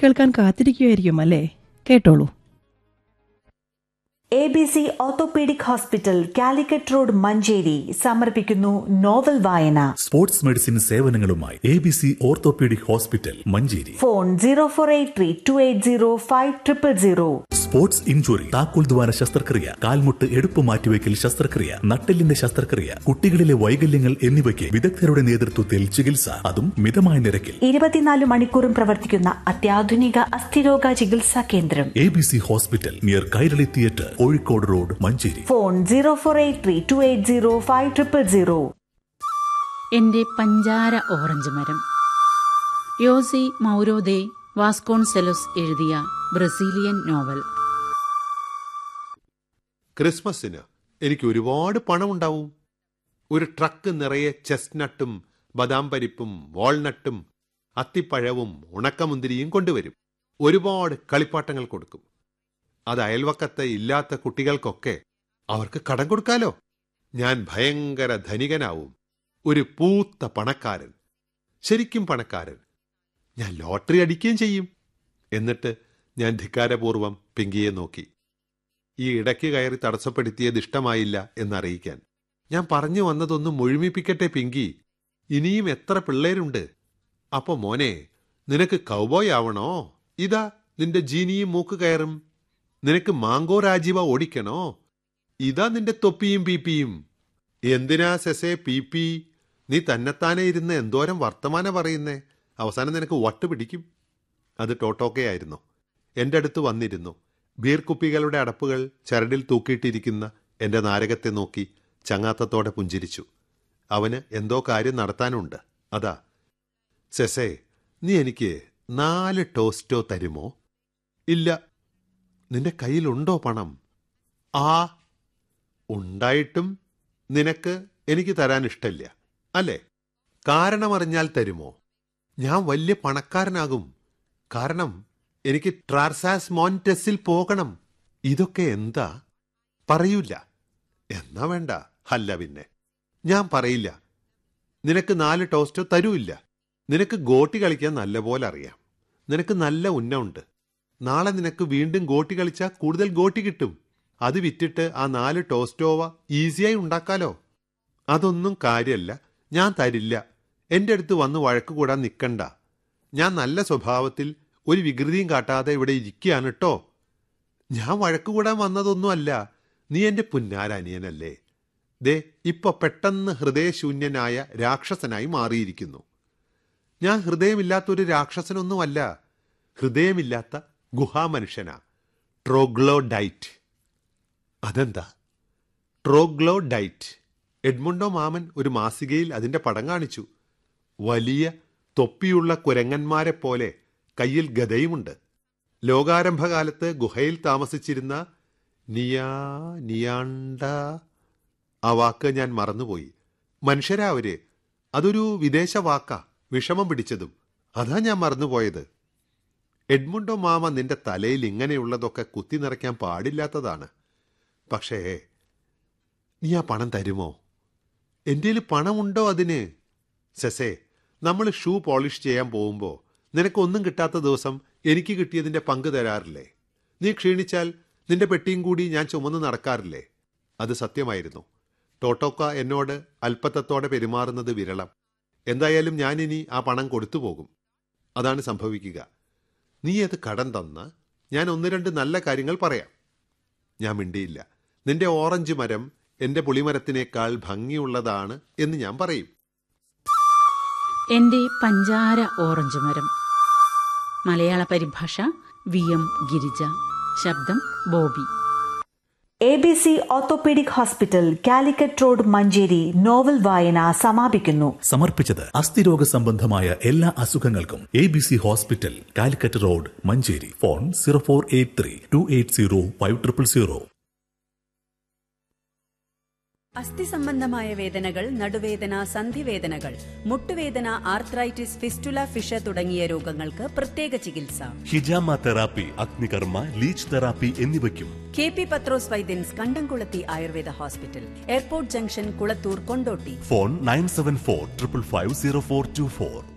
കേൾക്കാൻ കാത്തിരിക്കുകയായിരിക്കും അല്ലേ കേട്ടോളൂ A B C orthopaedic hospital Calicut road Manjeri സമർപ്പിക്കുന്നു നോവൽ വായന സ്പോർട്സ് മെഡിസിൻ സേവനങ്ങളുമായി A B C orthopaedic hospital Manjeri phone zero four eight three two eight zero five triple zero sports injury താക്കോൽ ദ്വാര ശസ്ത്രക്രിയ കാൽമുട്ട് എടുപ്പ് മാറ്റിവെക്കൽ ശസ്ത്രക്രിയ നട്ടെല്ലിന്റെ ശസ്ത്രക്രിയ കുട്ടികളിലെ വൈകല്യങ്ങൾ എന്നിവയ്ക്ക് വിദഗ്ധരുടെ നേതൃത്വത്തിൽ ചികിത്സ അതും മിതമായ നിരക്കിൽ ഇരുപത്തിനാല് മണിക്കൂറും പ്രവർത്തിക്കുന്ന അത്യാധുനിക അസ്ഥിരോഗ ചികിത്സാ കേന്ദ്രം A B C hospital near Kairali theatre Kozhikode road Manjeri phone zero four eight three two eight zero five triple zero എന്റെ പഞ്ചാര ഓറഞ്ച് മരം യോസി മൗരോദേ വാസ്കോൺസെലോസ് എഴുതിയ ബ്രസീലിയൻ നോവൽ ക്രിസ്മസിന് എനിക്ക് ഒരുപാട് പണമുണ്ടാവും ഒരു ട്രക്ക് നിറയെ ചെസ്നട്ടും ബദാം പരിപ്പും വാൾനട്ടും അത്തിപ്പഴവും ഉണക്കമുന്തിരിയും കൊണ്ടുവരും ഒരുപാട് കളിപ്പാട്ടങ്ങൾ കൊടുക്കും അത് അയൽവക്കത്തെ ഇല്ലാത്ത കുട്ടികൾക്കൊക്കെ അവർക്ക് കടം കൊടുക്കാലോ ഞാൻ ഭയങ്കര ധനികനാവും ഒരു പൂത്ത പണക്കാരൻ ശരിക്കും പണക്കാരൻ ഞാൻ ലോട്ടറി അടിക്കുകയും ചെയ്യും എന്നിട്ട് ഞാൻ ധിക്കാരപൂർവം പിങ്കിയെ നോക്കി ഈ ഇടയ്ക്ക് കയറി തടസ്സപ്പെടുത്തിയത് ഇഷ്ടമായില്ല എന്നറിയിക്കാൻ ഞാൻ പറഞ്ഞു വന്നതൊന്ന് മുഴുമിപ്പിക്കട്ടെ പിങ്കി ഇനിയും എത്ര പിള്ളേരുണ്ട് അപ്പൊ മോനെ നിനക്ക് കൗബോയ് ആവണോ ഇതാ നിന്റെ ജീനിയും മൂക്ക് കയറും നിനക്ക് മാങ്കോ രാജീവ ഓടിക്കണോ ഇതാ നിന്റെ തൊപ്പിയും പീപ്പിയും എന്തിനാ സെസേ പീപ്പി നീ തന്നെത്താനെ ഇരുന്ന് എന്തോരം വർത്തമാനം പറയുന്നേ അവസാനം നിനക്ക് വട്ട് പിടിക്കും അത് ടോട്ടോക്കയായിരുന്നു എന്റെ അടുത്ത് വന്നിരുന്നു ബീർ കുപ്പികളുടെ അടപ്പുകൾ ചരടിൽ തൂക്കിയിട്ടിരിക്കുന്ന എന്റെ നാരകത്തെ നോക്കി ചങ്ങാത്തത്തോടെ പുഞ്ചിരിച്ചു അവന് എന്തോ കാര്യം നടത്താനുണ്ട് അതാ സെസേ നീ എനിക്ക് നാല് ടോസ്റ്റോ തരുമോ ഇല്ല നിന്റെ കയ്യിലുണ്ടോ പണം ആ ഉണ്ടായിട്ടും നിനക്ക് എനിക്ക് തരാൻ ഇഷ്ടമില്ല അല്ലേ കാരണമറിഞ്ഞാൽ തരുമോ ഞാൻ വലിയ പണക്കാരനാകും കാരണം എനിക്ക് ട്രാർസാസ് മോൻറ്റസിൽ പോകണം ഇതൊക്കെ എന്താ പറയൂല എന്നാ വേണ്ട അല്ല പിന്നെ ഞാൻ പറയില്ല നിനക്ക് നാല് ടോസ്റ്റോ തരൂല്ല നിനക്ക് ഗോട്ടി കളിക്കാൻ നല്ലപോലെ അറിയാം നിനക്ക് നല്ല ഉന്നമുണ്ട് നാളെ നിനക്ക് വീണ്ടും ഗോട്ടി കളിച്ചാൽ കൂടുതൽ ഗോട്ടി കിട്ടും അത് വിറ്റിട്ട് ആ നാല് ടോസ്റ്റോവ ഈസിയായി ഉണ്ടാക്കാലോ അതൊന്നും കാര്യമല്ല ഞാൻ തരില്ല എന്റെ അടുത്ത് വന്ന് വഴക്ക് കൂടാൻ നിൽക്കണ്ട ഞാൻ നല്ല സ്വഭാവത്തിൽ ഒരു വികൃതിയും കാട്ടാതെ ഇവിടെ ഇരിക്കുകയാണ് കേട്ടോ ഞാൻ വഴക്ക് കൂടാൻ വന്നതൊന്നുമല്ല നീ എന്റെ പുന്നാരനിയനല്ലേ ദേ ഇപ്പൊ പെട്ടെന്ന് ഹൃദയശൂന്യനായ രാക്ഷസനായി മാറിയിരിക്കുന്നു ഞാൻ ഹൃദയമില്ലാത്തൊരു രാക്ഷസനൊന്നുമല്ല ഹൃദയമില്ലാത്ത ഗുഹാമനുഷ്യനാ ട്രോഗ്ലോഡൈറ്റ് അതെന്താ ട്രോഗ്ലോഡൈറ്റ് എഡ്മുണ്ടോ മാമൻ ഒരു മാസികയിൽ അതിന്റെ പടം കാണിച്ചു വലിയ തൊപ്പിയുള്ള കുരങ്ങന്മാരെ പോലെ കയ്യിൽ ഗതയുമുണ്ട് ലോകാരംഭകാലത്ത് ഗുഹയിൽ താമസിച്ചിരുന്ന നിയാ നിയാണ്ട ആ വാക്ക് ഞാൻ മറന്നുപോയി മനുഷ്യരാ അവര് അതൊരു വിദേശ വാക്കാ വിഷമം പിടിച്ചതും അതാ ഞാൻ മറന്നുപോയത് എഡ്മുണ്ടോ മാമ നിന്റെ തലയിൽ ഇങ്ങനെയുള്ളതൊക്കെ കുത്തി നിറയ്ക്കാൻ പാടില്ലാത്തതാണ് പക്ഷേ നീ ആ പണം തരുമോ എൻ്റെ പണമുണ്ടോ അതിന് സെസേ നമ്മൾ ഷൂ പോളിഷ് ചെയ്യാൻ പോകുമ്പോൾ നിനക്കൊന്നും കിട്ടാത്ത ദിവസം എനിക്ക് കിട്ടിയതിന്റെ പങ്ക് തരാറില്ലേ നീ ക്ഷീണിച്ചാൽ നിന്റെ പെട്ടിയും കൂടി ഞാൻ ചുമന്ന് നടക്കാറില്ലേ അത് സത്യമായിരുന്നു ടോട്ടോക്ക എന്നോട് അല്പത്തത്തോടെ പെരുമാറുന്നത് വിരളം എന്തായാലും ഞാനിനി ആ പണം കൊടുത്തു പോകും അതാണ് സംഭവിക്കുക നീ അത് കടം തന്ന് ഞാൻ ഒന്ന് രണ്ട് നല്ല കാര്യങ്ങൾ പറയാം ഞാൻ മിണ്ടിയില്ല നിന്റെ ഓറഞ്ച് മരം എന്റെ പുളിമരത്തിനേക്കാൾ ഭംഗിയുള്ളതാണ് എന്ന് ഞാൻ പറയും എന്റെ പഞ്ചാര ഓറഞ്ച് മരം മലയാള പരിഭാഷ വി എം ഗിരിജ ശബ്ദം Bobby A B C orthopaedic hospital Calicut road Manjeri novel വായന സമാപിക്കുന്നു സമർപ്പിച്ചത് അസ്ഥിരോഗ സംബന്ധമായ എല്ലാ അസുഖങ്ങൾക്കും A B C hospital Calicut road Manjeri phone zero four eight three two eight zero five triple zero അസ്ഥി സംബന്ധമായ വേദനകൾ നടുവേദന സന്ധിവേദനകൾ മുട്ടുവേദന ആർത്രൈറ്റിസ് ഫിസ്റ്റുല ഫിഷ തുടങ്ങിയ രോഗങ്ങൾക്ക് പ്രത്യേക ചികിത്സ ഹിജാമ തെറാപ്പി അഗ്നികർമ്മ ലീച്ച് തെറാപ്പി എന്നിവയ്ക്കും കെ പി പത്രോസ് വൈദ്യൻസ് Kandamkulathi Ayurveda hospital airport junction Kulathur Kondotty phone nine seven four triple five zero four two four